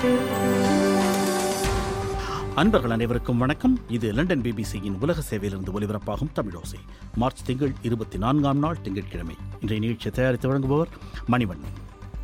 அன்பர்கள் அனைவருக்கும் வணக்கம் இது லண்டன் பிபிசியின் உலக சேவையிலிருந்து ஒலிபரப்பாகும் தமிழோசை மார்ச் திங்கள் இருபத்தி நான்காம் நாள் திங்கட்கிழமை இன்றைய நிகழ்ச்சியை தயாரித்து வழங்குபவர் மணிவண்ணன்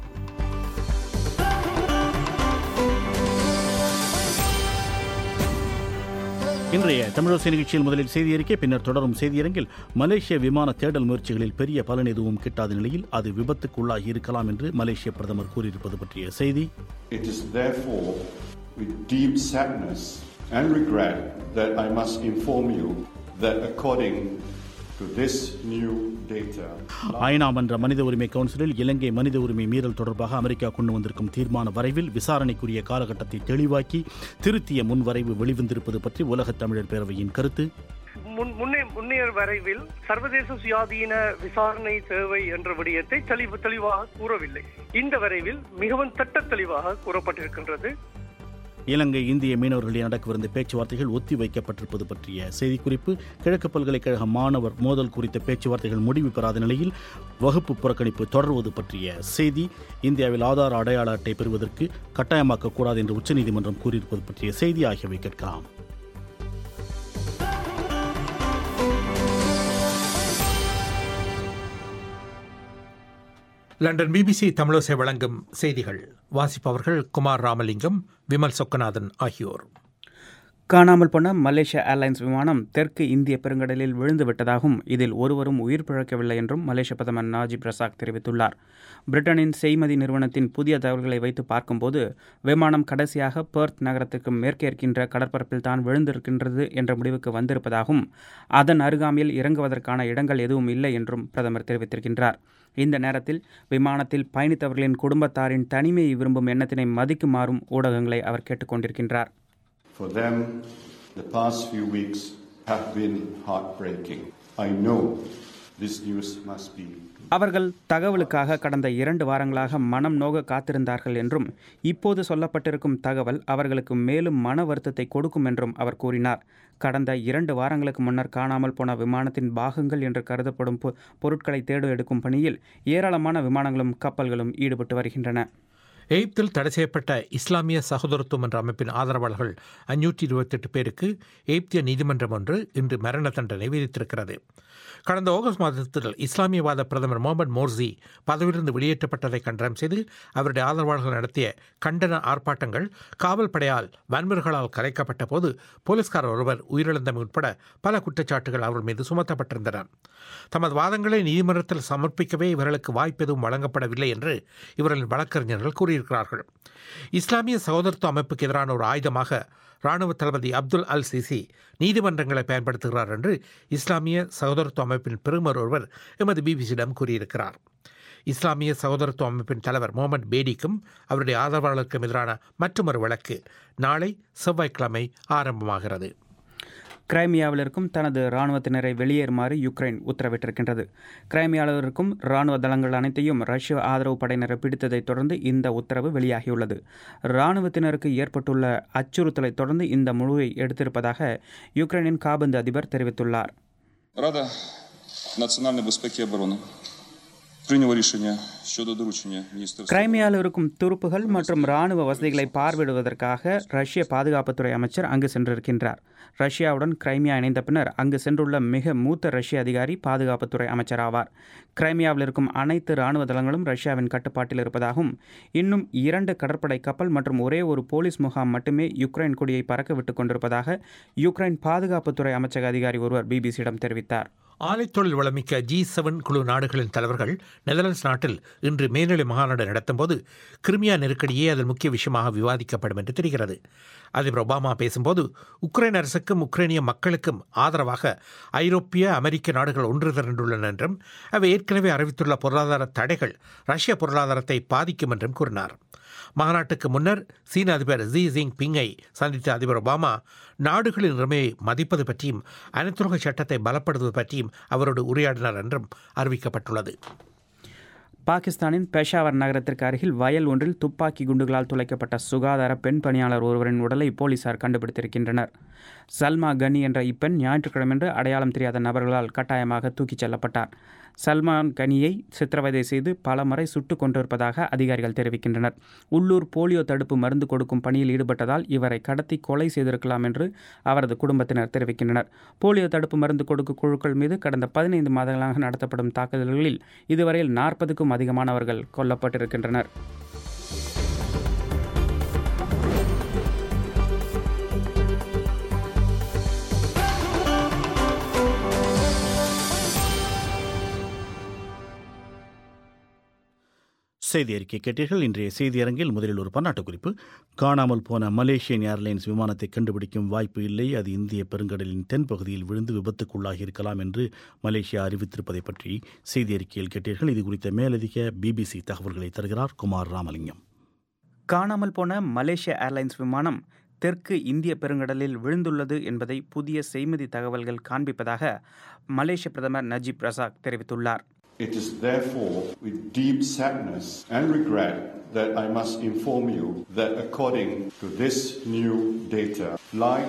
இன்றைய தமிழோசை நிகழ்ச்சியில் முதலில் செய்தி அறிக்கை பின்னர் தொடரும் செய்தியரங்கில் மலேசிய விமான தேடல் முயற்சிகளில் பெரிய பலன் எதுவும் கிட்டாத நிலையில் அது விபத்துக்குள்ளாகி இருக்கலாம் என்று மலேசிய பிரதமர் கூறியிருப்பது பற்றிய செய்தி It is therefore with deep sadness and regret that I must inform you that according to this new data, ஐநா மன்ற மனித உரிமை கவுன்சிலில் இலங்கை மனித உரிமை மீறல் தொடர்பாக அமெரிக்கா கொண்டு வந்திருக்கும் தீர்மான வரைவில் விசாரணைக்குரிய காலகட்டத்தை தெளிவாக்கி திருத்திய முன்வரைவு வெளிவந்திருப்பது பற்றி உலகத் தமிழர் பேரவையின் கருத்து முன் முன்னே முன்னைய வரைவில் சர்வதேச சுயாதீன விசாரணை தேவை என்ற விடயத்தை தெளிவு தெளிவாக கூறவில்லை இந்த வரைவில் மிகவும் திட்ட தெளிவாக கூறப்பட்டிருக்கின்றது இலங்கை இந்திய மீனவர்களிடையே நடக்கவிருந்த பேச்சுவார்த்தைகள் ஒத்தி வைக்கப்பட்டிருப்பது பற்றிய செய்திக்குறிப்பு கிழக்கு பல்கலைக்கழக மாணவர் மோதல் குறித்த பேச்சுவார்த்தைகள் முடிவு பெறாத நிலையில் வகுப்பு புறக்கணிப்பு தொடர்வது பற்றிய செய்தி இந்தியாவில் ஆதார் அடையாள அட்டை பெறுவதற்கு கட்டாயமாக்கக்கூடாது என்று உச்சநீதிமன்றம் கூறியிருப்பது பற்றிய செய்தி ஆகியவை கேட்கலாம் லண்டன் பிபிசி தமிழோசை வழங்கும் செய்திகள் வாசிப்பவர்கள் குமார் ராமலிங்கம் விமல் சொக்கநாதன் ஆகியோர் காணாமல் போன மலேசியா ஏர்லைன்ஸ் விமானம் தெற்கு இந்திய பெருங்கடலில் விழுந்து விட்டதாகவும் இதில் ஒருவரும் உயிர் பிழைக்கவில்லை என்றும் மலேசிய பிரதமர் நாஜிப் ரசாக் தெரிவித்துள்ளார் பிரிட்டனின் செய்மதி நிறுவனத்தின் புதிய தகவல்களை வைத்து பார்க்கும்போது விமானம் கடைசியாக பெர்த் நகரத்துக்கு மேற்கே இருக்கின்ற கடற்பரப்பில் தான் விழுந்திருக்கின்றது என்ற முடிவுக்கு வந்திருப்பதாகவும் அதன் அருகாமையில் இறங்குவதற்கான இடங்கள் எதுவும் இல்லை என்றும் பிரதமர் தெரிவித்திருக்கின்றார் இந்த நேரத்தில் விமானத்தில் பயணித்தவர்களின் குடும்பத்தாரின் தனிமையை விரும்பும் எண்ணத்தினை மதிக்குமாறும் ஊடகங்களை அவர் கேட்டுக்கொண்டிருக்கின்றார் for them, the past few weeks have been heartbreaking. I know this news must be அவர்கள் தகவலுக்காக கடந்த இரண்டு வாரங்களாக மனம் நோக காத்திருந்தார்கள் என்றும் இப்போது சொல்லப்பட்டிருக்கும் தகவல் அவர்களுக்கு மேலும் மன வருத்தத்தை கொடுக்கும் என்றும் அவர் கூறினார் கடந்த இரண்டு வாரங்களுக்கு முன்னர் காணாமல் போன விமானத்தின் பாகங்கள் என்று கருதப்படும் பொ- பொருட்களை தேடு எடுக்கும் பணியில் ஏராளமான விமானங்களும் கப்பல்களும் ஈடுபட்டு வருகின்றன எகிப்தில் தடை செய்யப்பட்ட இஸ்லாமிய சகோதரத்துவம் என்ற அமைப்பின் ஆதரவாளர்கள் அஞ்சூற்றி இருபத்தெட்டு பேருக்கு எகிப்திய நீதிமன்றம் ஒன்று இன்று மரண தண்டனை விதித்திருக்கிறது கடந்த ஆகஸ்ட் மாதத்தில் இஸ்லாமியவாத பிரதமர் முகமது மோர்சி பதவியிலிருந்து வெளியேற்றப்பட்டதை கண்டனம் செய்து அவருடைய ஆதரவாளர்கள் நடத்திய கண்டன ஆர்ப்பாட்டங்கள் காவல் படையால் வன்முறைகளால் கலைக்கப்பட்ட போது போலீஸ்காரர் ஒருவர் உயிரிழந்தமை உட்பட பல குற்றச்சாட்டுகள் அவர்கள் மீது சுமத்தப்பட்டிருந்தன தமது வாதங்களை நீதிமன்றத்தில் சமர்ப்பிக்கவே இவர்களுக்கு வாய்ப்பு எதுவும் வழங்கப்படவில்லை என்று இவர்களின் வழக்கறிஞர்கள் கூறியிருக்கிறார்கள் இஸ்லாமிய சகோதரத்துவ அமைப்புக்கு எதிரான ஒரு ஆயுதமாக இராணுவ தளபதி அப்துல் அல் சிசி நீதிமன்றங்களை பயன்படுத்துகிறார் என்று இஸ்லாமிய சகோதரத்துவ அமைப்பின் பெருமர் ஒருவர் எமது பிபிசியிடம் கூறியிருக்கிறார் இஸ்லாமிய சகோதரத்துவ அமைப்பின் தலைவர் முகமது பேடிக்கும் அவருடைய ஆதரவாளருக்கும் எதிரான மற்றொரு வழக்கு நாளை செவ்வாய்க்கிழமை ஆரம்பமாகிறது கிரைமியாவில் இருக்கும் தனது இராணுவத்தினரை வெளியேறுமாறு யுக்ரைன் உத்தரவிட்டிருக்கின்றது கிரைமியாவில் இருக்கும் இராணுவ தளங்கள் அனைத்தையும் ரஷ்ய ஆதரவு படையினரை பிடித்ததைத் தொடர்ந்து இந்த உத்தரவு வெளியாகியுள்ளது இராணுவத்தினருக்கு ஏற்பட்டுள்ள அச்சுறுத்தலைத் தொடர்ந்து இந்த முடிவை எடுத்திருப்பதாக யுக்ரைனின் காபந்து அதிபர் தெரிவித்துள்ளார் Рада національної безпеки і оборони прийняла рішення щодо доручення міністерства. கிரைமியாவில் இருக்கும் துருப்புகள் மற்றும் இராணுவ வசதிகளை பார்வையிடுவதற்காக ரஷ்ய பாதுகாப்புத்துறை அமைச்சர் அங்கு சென்றிருக்கின்றார் ரஷ்யாவுடன் கிரைமியா இணைந்த பின்னர் அங்கு சென்றுள்ள மிக மூத்த ரஷ்ய அதிகாரி பாதுகாப்புத்துறை அமைச்சர் ஆவார் கிரைமியாவில் இருக்கும் அனைத்து இராணுவ தளங்களும் ரஷ்யாவின் கட்டுப்பாட்டில் இருப்பதாகவும் இன்னும் இரண்டு கடற்படை கப்பல் மற்றும் ஒரே ஒரு போலீஸ் முகாம் மட்டுமே யுக்ரைன் கொடியை பறக்க விட்டுக் கொண்டிருப்பதாக யுக்ரைன் பாதுகாப்புத்துறை அமைச்சக அதிகாரி ஒருவர் பிபிசியிடம் தெரிவித்தார் ஆலைத்தொழில் வளமிக்க ஜி செவன் குழு நாடுகளின் தலைவர்கள் நெதர்லாண்ட்ஸ் நாட்டில் இன்று மேல்நிலை மாநாடு நடத்தும்போது கிரிமியா நெருக்கடியே அதன் முக்கிய விஷயமாக விவாதிக்கப்படும் என்று தெரிகிறது அதிபர் ஒபாமா பேசும்போது உக்ரைன் அரசுக்கும் உக்ரைனிய மக்களுக்கும் ஆதரவாக ஐரோப்பிய அமெரிக்க நாடுகள் ஒன்று திரண்டுள்ளன என்றும் அவை ஏற்கனவே அறிவித்துள்ள பொருளாதார தடைகள் ரஷ்ய பொருளாதாரத்தை பாதிக்கும் என்றும் கூறினார் மாநாட்டுக்கு முன்னர் சீன அதிபர் ஜி ஜிங் பிங்கை சந்தித்த அதிபர் ஒபாமா நாடுகளின் நிலைமையை மதிப்பது பற்றியும் அனைத்துலக சட்டத்தை பலப்படுத்துவது பற்றியும் அவரோடு உரையாடினார் என்றும் அறிவிக்கப்பட்டுள்ளது பாகிஸ்தானின் பெஷாவர் நகரத்திற்கு அருகில் வயல் ஒன்றில் துப்பாக்கி குண்டுகளால் துளைக்கப்பட்ட சுகாதார பெண் பணியாளர் ஒருவரின் உடலை போலீசார் கண்டுபிடித்திருக்கின்றனர் சல்மா கனி என்ற இப்பெண் ஞாயிற்றுக்கிழமையன்று அடையாளம் தெரியாத நபர்களால் கட்டாயமாக தூக்கிச் செல்லப்பட்டார் சல்மான் கனியை சித்திரவதை செய்து பல முறை சுட்டுக் கொண்டிருப்பதாக அதிகாரிகள் தெரிவிக்கின்றனர் உள்ளூர் போலியோ தடுப்பு மருந்து கொடுக்கும் பணியில் ஈடுபட்டதால் இவரை கடத்தி கொலை செய்திருக்கலாம் என்று அவரது குடும்பத்தினர் தெரிவிக்கின்றனர் போலியோ தடுப்பு மருந்து கொடுக்கும் குழுக்கள் மீது கடந்த பதினைந்து மாதங்களாக நடத்தப்படும் தாக்குதல்களில் இதுவரையில் நாற்பதுக்கும் அதிகமானவர்கள் கொல்லப்பட்டிருக்கின்றனர் செய்தி அறிக்கை கேட்டீர்கள் இன்றைய செய்தியரங்கில் முதலில் ஒரு பன்னாட்டு குறிப்பு காணாமல் போன மலேசியன் ஏர்லைன்ஸ் விமானத்தை கண்டுபிடிக்கும் வாய்ப்பு இல்லை அது இந்திய பெருங்கடலின் தென்பகுதியில் விழுந்து விபத்துக்குள்ளாகி இருக்கலாம் என்று மலேசியா அறிவித்திருப்பதை பற்றி செய்தி அறிக்கையில் கேட்டீர்கள் இது குறித்த மேலதிக பிபிசி தகவல்களை தருகிறார் குமார் ராமலிங்கம் காணாமல் போன மலேசிய ஏர்லைன்ஸ் விமானம் தெற்கு இந்திய பெருங்கடலில் விழுந்துள்ளது என்பதை புதிய செய்மதி தகவல்கள் காண்பிப்பதாக மலேசிய பிரதமர் நஜீப் ரசாக் தெரிவித்துள்ளார் It is therefore with deep sadness and regret that I must inform you that according to this new data, flight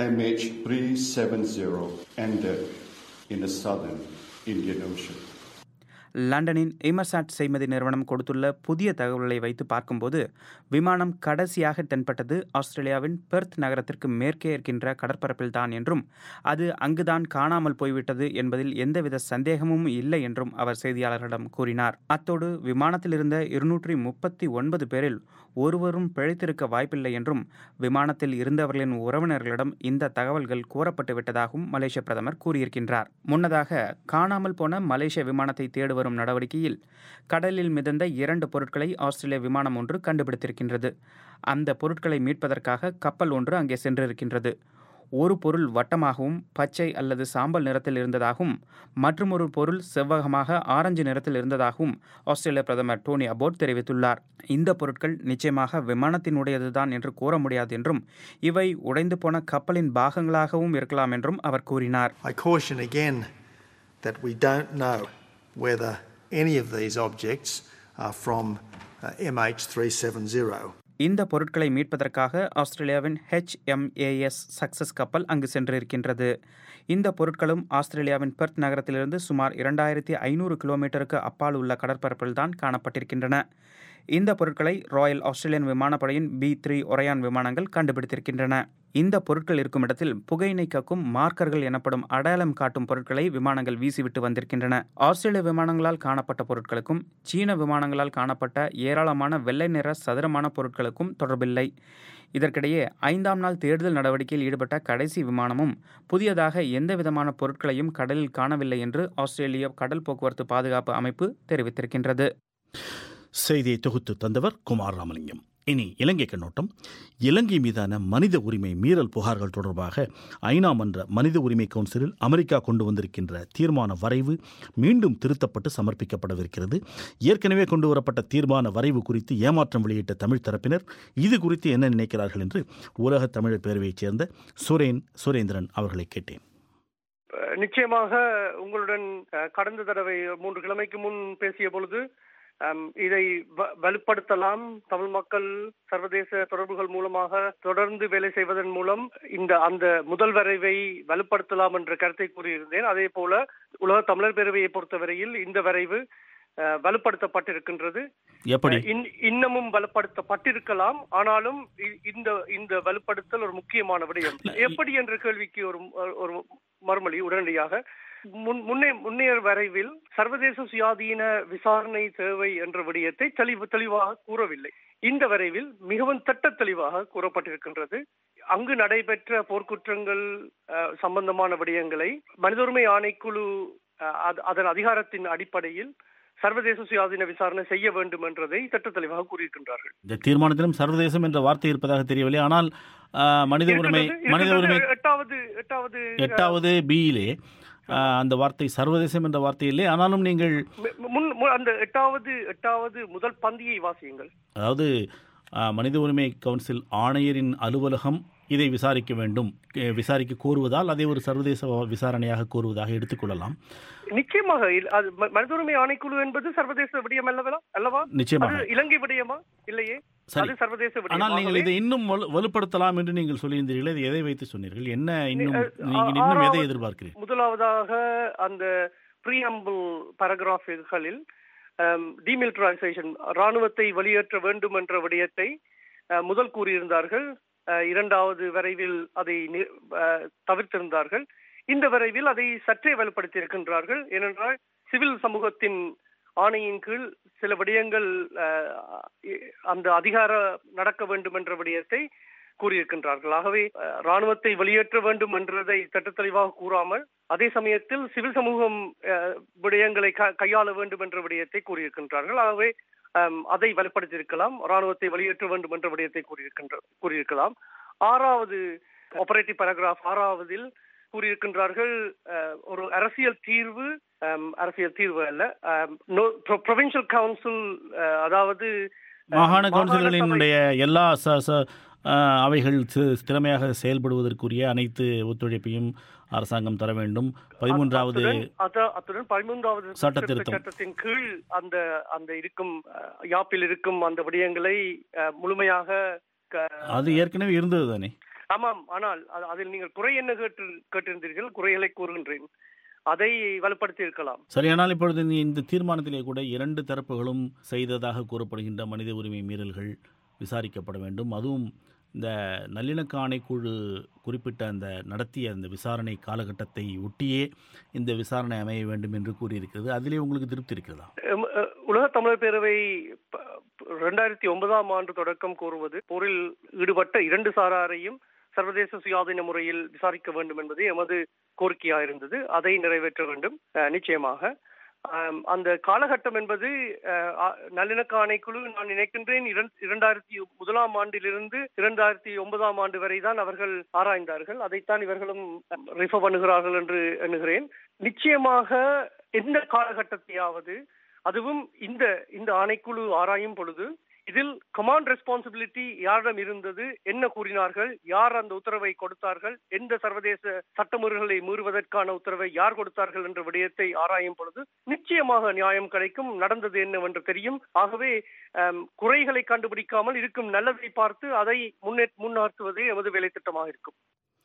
MH370 ended in the southern Indian Ocean. லண்டனின் எமர்சாட் செய்மதி நிறுவனம் கொடுத்துள்ள புதிய தகவல்களை வைத்து பார்க்கும்போது விமானம் கடைசியாக தென்பட்டது ஆஸ்திரேலியாவின் பெர்த் நகரத்திற்கு மேற்கே இருக்கின்ற கடற்பரப்பில்தான் என்றும் அது அங்குதான் காணாமல் போய்விட்டது என்பதில் எந்தவித சந்தேகமும் இல்லை என்றும் அவர் செய்தியாளர்களிடம் கூறினார் அத்தோடு விமானத்தில் இருந்த இருநூற்றி முப்பத்தி ஒன்பது பேரில் ஒருவரும் பிழைத்திருக்க வாய்ப்பில்லை என்றும் விமானத்தில் இருந்தவர்களின் உறவினர்களிடம் இந்த தகவல்கள் கூறப்பட்டு விட்டதாகவும் மலேசிய பிரதமர் கூறியிருக்கின்றார் முன்னதாக காணாமல் போன மலேசிய விமானத்தை தேடுவர் வரும் நடவடிக்கையில் கடலில் மிதந்த இரண்டு பொருட்களை ஆஸ்திரேலிய விமானம் ஒன்று கண்டுபிடித்திருக்கின்றது அந்த பொருட்களை மீட்பதற்காக கப்பல் ஒன்று அங்கே சென்றிருக்கின்றது ஒரு பொருள் வட்டமாகவும் பச்சை அல்லது சாம்பல் நிறத்தில் இருந்ததாகவும் மற்றொரு பொருள் செவ்வகமாக ஆரஞ்சு நிறத்தில் இருந்ததாகவும் ஆஸ்திரேலிய பிரதமர் டோனி அபோட் தெரிவித்துள்ளார் இந்த பொருட்கள் நிச்சயமாக விமானத்தினுடையதுதான் என்று கூற முடியாது என்றும் இவை உடைந்து போன கப்பலின் பாகங்களாகவும் இருக்கலாம் என்றும் அவர் கூறினார் I caution again that we don't know whether any of these objects are from uh, MH370. இந்த பொருட்களை மீட்பதற்காக ஆஸ்திரேலியாவின் ஹெச்எம்ஏஎஸ் சக்சஸ் கப்பல் அங்கு சென்றிருக்கின்றது இந்த பொருட்களும் ஆஸ்திரேலியாவின் பெர்த் நகரத்திலிருந்து சுமார் இரண்டாயிரத்தி ஐநூறு கிலோமீட்டருக்கு அப்பால் உள்ள கடற்பரப்பில்தான் காணப்பட்டிருக்கின்றன இந்த பொருட்களை ராயல் ஆஸ்திரேலியன் விமானப்படையின் பி த்ரீ ஒரையான் விமானங்கள் கண்டுபிடித்திருக்கின்றன இந்த பொருட்கள் இருக்கும் இடத்தில் புகையினை கக்கும் மார்க்கர்கள் எனப்படும் அடையாளம் காட்டும் பொருட்களை விமானங்கள் வீசிவிட்டு வந்திருக்கின்றன ஆஸ்திரேலிய விமானங்களால் காணப்பட்ட பொருட்களுக்கும் சீன விமானங்களால் காணப்பட்ட ஏராளமான வெள்ளை நிற சதுரமான பொருட்களுக்கும் தொடர்பில்லை இதற்கிடையே ஐந்தாம் நாள் தேடுதல் நடவடிக்கையில் ஈடுபட்ட கடைசி விமானமும் புதியதாக எந்தவிதமான பொருட்களையும் கடலில் காணவில்லை என்று ஆஸ்திரேலிய கடல் போக்குவரத்து பாதுகாப்பு அமைப்பு தெரிவித்திருக்கின்றது செய்தியை தொகுத்து தந்தவர் குமார் ராமலிங்கம் இனி இலங்கை கண்ணோட்டம் இலங்கை மீதான மனித உரிமை மீறல் புகார்கள் தொடர்பாக ஐநா மன்ற மனித உரிமை கவுன்சிலில் அமெரிக்கா கொண்டு வந்திருக்கின்ற தீர்மான வரைவு மீண்டும் திருத்தப்பட்டு சமர்ப்பிக்கப்படவிருக்கிறது ஏற்கனவே கொண்டு வரப்பட்ட தீர்மான வரைவு குறித்து ஏமாற்றம் வெளியிட்ட தமிழ் தரப்பினர் இது குறித்து என்ன நினைக்கிறார்கள் என்று உலக தமிழர் பேரவையைச் சேர்ந்த சுரேன் சுரேந்திரன் அவர்களை கேட்டேன் நிச்சயமாக உங்களுடன் கடந்த தடவை மூன்று கிழமைக்கு முன் பேசிய பொழுது இதை வலுப்படுத்தலாம் தமிழ் மக்கள் சர்வதேச தொடர்புகள் மூலமாக தொடர்ந்து வேலை செய்வதன் மூலம் இந்த அந்த முதல் வரைவை வலுப்படுத்தலாம் என்ற கருத்தை கூறியிருந்தேன் அதே போல உலக தமிழர் பேரவையை பொறுத்தவரையில் இந்த வரைவு வலுப்படுத்தப்பட்டிருக்கின்றது எப்படி இன்னமும் வலுப்படுத்தப்பட்டிருக்கலாம் ஆனாலும் இந்த இந்த வலுப்படுத்தல் ஒரு முக்கியமான விடயம் எப்படி என்ற கேள்விக்கு ஒரு ஒரு மறுமொழி உடனடியாக முன்னே முன்னைய வரைவில் சர்வதேச சுயாதீன விசாரணை தேவை என்ற விடயத்தை தெளிவு தெளிவாக கூறவில்லை இந்த வரைவில் மிகவும் திட்ட தெளிவாக கூறப்பட்டிருக்கின்றது அங்கு நடைபெற்ற போர்க்குற்றங்கள் சம்பந்தமான விடயங்களை மனித உரிமை ஆணைக்குழு அதன் அதிகாரத்தின் அடிப்படையில் சர்வதேச சுயாதீன விசாரணை செய்ய வேண்டும் என்றதை திட்ட தெளிவாக கூறியிருக்கின்றார்கள் இந்த தீர்மானத்திலும் சர்வதேசம் என்ற வார்த்தை இருப்பதாக தெரியவில்லை ஆனால் மனித உரிமை மனித உரிமை எட்டாவது எட்டாவது எட்டாவது பியிலே அந்த வார்த்தை சர்வதேசம் என்ற வார்த்தை இல்லை ஆனாலும் நீங்கள் முன் அந்த எட்டாவது எட்டாவது முதல் பந்தியை வாசியுங்கள் அதாவது மனித உரிமை கவுன்சில் ஆணையரின் அலுவலகம் இதை விசாரிக்க வேண்டும் அஹ், விசாரிக்க கோருவதால் அதை ஒரு சர்வதேச விசாரணையாக கோருவதாக எடுத்துக்கொள்ளலாம் நிச்சயமாக இல்- அது ம- மனித உரிமை ஆணைக்குழு என்பது சர்வதேச விடயம் அல்லவா அல்லவா நிச்சயமாக அது இலங்கை விடயமா இல்லையே சரி அது சர்வதேச விடயம் ஆனால் நீங்கள் ஆகவே இதை இன்னும் வலு- வலுப்படுத்தலாம் என்று நீங்கள் சொல்லியிருந்தீர்கள் இது எதை வைத்து சொன்னீர்கள் என்ன இன்னும் அஹ், நீங்கள் இன்னும் எதை ஆறாவது- எதிர்பார்க்கிறீர்கள் முதலாவதாக அந்த ப்ரீஅம்பிள் பாராகிராஃப்களில் டிமிலிட்டரைசேஷன் ராணுவத்தை வெளியேற்ற வேண்டும் என்ற விடயத்தை அஹ், முதல் கூறியிருந்தார்கள் அஹ், இரண்டாவது வரைவில் அதை நி- அஹ், தவிர்த்திருந்தார்கள் இந்த வரைவில் அதை சற்றே வலுப்படுத்தியிருக்கின்றார்கள் ஏனென்றால் சிவில் சமூகத்தின் ஆணையின் கீழ் சில விடயங்கள் அஹ், அந்த அதிகார நடக்க வேண்டும் என்ற விடயத்தை கூறியிருக்கின்றார்கள் ஆகவே அஹ், ராணுவத்தை வெளியேற்ற வேண்டும் என்றதை திட்டத்தெளிவாக கூறாமல் அதே சமயத்தில் சிவில் சமூகம் அஹ், விடயங்களை க- கையாள வேண்டும் என்ற விடயத்தை கூறியிருக்கின்றார்கள் ஆகவே அம், அதை வலுப்படுத்தியிருக்கலாம் ராணுவத்தை வெளியேற்ற வேண்டும் என்ற விடயத்தை கூறியிருக்கின்ற கூறியிருக்கலாம் ஆறாவது ஆபரேட்டிவ் பேராகிராஃப் ஆறாவதில் கூறியிருக்கின்றார்கள் அஹ், ஒரு அரசியல் தீர்வு அம், அரசியல் தீர்வு அல்ல ப்ரொவின்சியல் கவுன்சில் அதாவது அஹ், மாகாண மாகாண கவுன்சில்களினுடைய எல்லா ச ச அஹ், அவைகள் தி- திறமையாக செயல்படுவதற்குரிய அனைத்து ஒத்துழைப்பையும் அரசாங்கம் தர வேண்டும் பதிமூன்றாவது அத்துடன் அத- அத்துடன் பதிமூன்றாவது சட்ட திருத்த திருத்தம். சட்டத்தின் கீழ் அந்த அந்த இருக்கும் அஹ், யாப்பில் இருக்கும் அந்த விடயங்களை அஹ், முழுமையாக க- அது ஏற்கனவே இருந்தது தானே ஆமாம் ஆனால் அது- அதில் நீங்கள் குறை என்ன கேட்டு கேட்டிருந்தீர்கள் குறைகளை கூறுகின்றேன் அதை வலுப்படுத்தி இருக்கலாம் சரியானால் இப்பொழுது இந்த- இந்த தீர்மானத்திலே கூட இரண்டு தரப்புகளும் செய்ததாக கூறப்படுகின்ற மனித உரிமை மீறல்கள் விசாரிக்கப்பட வேண்டும் அதுவும் இந்த நல்லிணக்க ஆணைக்குழு குறிப்பிட்ட அந்த நடத்திய அந்த விசாரணை காலகட்டத்தை ஒட்டியே இந்த விசாரணை அமைய வேண்டும் என்று கூறியிருக்கிறது அதிலே உங்களுக்கு திருப்தி இருக்கிறதா எம், அஹ், உலக தமிழர் பேரவை இரண்டாயிரத்தி ஒன்பதாம் ஆண்டு தொடக்கம் கூறுவது போரில் ஈடுபட்ட இரண்டு சாராரையும் சர்வதேச சுயாதீன முறையில் விசாரிக்க வேண்டும் என்பது எமது கோரிக்கையாக இருந்தது அதை நிறைவேற்ற வேண்டும் அஹ், நிச்சயமாக ஆம், அந்த காலகட்டம் என்பது அஹ், ஆ- நல்லிணக்க ஆணைக்குழு நான் நினைக்கின்றேன் இரண்- இரண்டாயிரத்தி முதலாம் ஆண்டிலிருந்து இரண்டாயிரத்தி ஒன்பதாம் ஆண்டு வரை தான் அவர்கள் ஆராய்ந்தார்கள் அதைத்தான் இவர்களும் ரிஃபர் பண்ணுகிறார்கள் என்று எண்ணுகிறேன் நிச்சயமாக எந்த காலகட்டத்தையாவது அதுவும் இந்த இந்த ஆணைக்குழு ஆராயும் பொழுது இதில் கமாண்ட் ரெஸ்பான்சிபிலிட்டி யாரிடம் இருந்தது என்ன கூறினார்கள் யார் அந்த உத்தரவை கொடுத்தார்கள் எந்த சர்வதேச சட்டமுறைகளை மீறுவதற்கான உத்தரவை யார் கொடுத்தார்கள் என்ற விடயத்தை ஆராயும் பொழுது நிச்சயமாக நியாயம் கிடைக்கும் நடந்தது என்னவென்று தெரியும் ஆகவே ஆம், குறைகளை கண்டுபிடிக்காமல் இருக்கும் நல்லதை பார்த்து அதை முன்னே முன்னாற்றுவதே எமது வேலை திட்டமாக இருக்கும்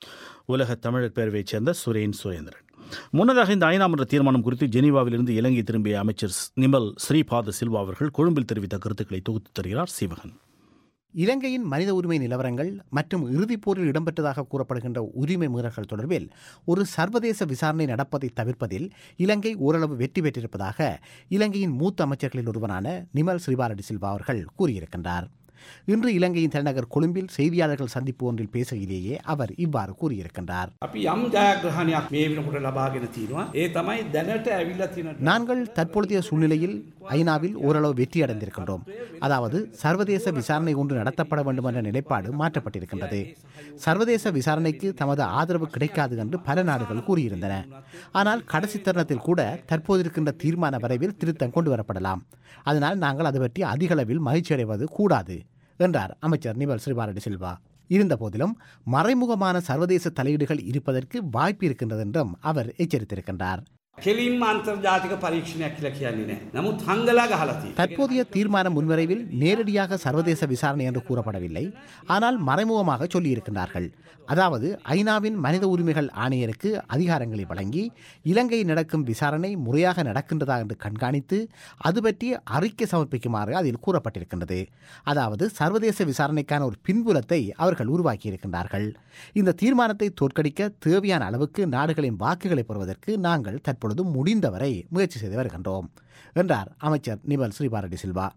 உலக தமிழர் பேரவையைச் சேர்ந்த சுரேன் சுரேந்திரன் முன்னதாக இந்த ஐந்தாம் மன்ற தீர்மானம் குறித்து ஜெனீவாவிலிருந்து இலங்கை திரும்பிய அமைச்சர் நிமல் ஸ்ரீபாத சில்வா அவர்கள் கொழும்பில் தெரிவித்த கருத்துக்களை தொகுத்து தருகிறார் சிவகன் இலங்கையின் மனித உரிமை நிலவரங்கள் மற்றும் இறுதிப் போரில் இடம்பெற்றதாக கூறப்படுகின்ற உரிமை மீறல்கள் தொடர்பில் ஒரு சர்வதேச விசாரணை நடப்பதை தவிர்ப்பதில் இலங்கை ஓரளவு வெற்றி பெற்றிருப்பதாக இலங்கையின் மூத்த அமைச்சர்களில் ஒருவரான நிமல் ஸ்ரீபாலடி சில்வா அவர்கள் கூறியிருக்கின்றார் இன்று இலங்கையின் தலைநகர் கொழும்பில் செய்தியாளர்கள் சந்திப்பு ஒன்றில் பேசுகையிலேயே அவர் இவ்வாறு கூறியிருக்கின்றார் අපි යම් ජයග්‍රහණයක් මේ වෙනකොට ලබාගෙන තියෙනවා ඒ තමයි දැනට ඇවිල්ලා තියෙන நாங்கள் தற்பொழுதைய சூழ்நிலையில் ஐநாவில் ஓரளவு வெற்றி அடைந்திருக்கின்றோம் அதாவது சர்வதேச விசாரணை ஒன்று நடத்தப்பட வேண்டும் என்ற நிலைப்பாடு மாற்றப்பட்டிருக்கின்றது சர்வதேச விசாரணைக்கு தமது ஆதரவு கிடைக்காது என்று பல நாடுகள் கூறியிருந்தன ஆனால் கடைசி தருணத்தில் கூட தற்போது இருக்கின்ற தீர்மான வரைவில் திருத்தம் கொண்டு வரப்படலாம் அதனால் நாங்கள் அது பற்றி அதிகளவில் மகிழ்ச்சி அடைவது கூடாது என்றார் அமைச்சர் நிமல் ஸ்ரீபாலடி சில்வா இருந்தபோதிலும் மறைமுகமான சர்வதேச தலையீடுகள் இருப்பதற்கு வாய்ப்பு இருக்கின்றது என்றும் அவர் எச்சரித்திருக்கின்றார் කෙලින්ම අන්තර්ජාතික පරීක්ෂණයක් කියලා කියන්නේ නෑ. නමුත් හංගලා ගහලා තියෙනවා. தற்போதைய தீர்மான முன்வரைவில் நேரடியாக சர்வதேச விசாரணை என்று கூறப்படவில்லை ஆனால் மறைமுகமாக சொல்லியிருக்கின்றார்கள் அதாவது ஐநாவின் மனித உரிமைகள் ஆணையருக்கு அதிகாரங்களை வழங்கி இலங்கையில் நடக்கும் விசாரணை முறையாக நடக்கின்றதா என்று கண்காணித்து அது பற்றி அறிக்கை சமர்ப்பிக்குமாறு அதில் கூறப்பட்டிருக்கின்றது அதாவது சர்வதேச விசாரணைக்கான ஒரு பின்புலத்தை அவர்கள் உருவாக்கியிருக்கின்றார்கள் இந்த தீர்மானத்தை தோற்கடிக்க தேவையான அளவுக்கு நாடுகளின் வாக்குகளை பெறுவதற்கு நாங்கள் தற்பொழுது முடிந்தவரை முயற்சி செய்து வருகின்றோம் என்றார் அமைச்சர் நிமல் ஸ்ரீபாரடி சில்வா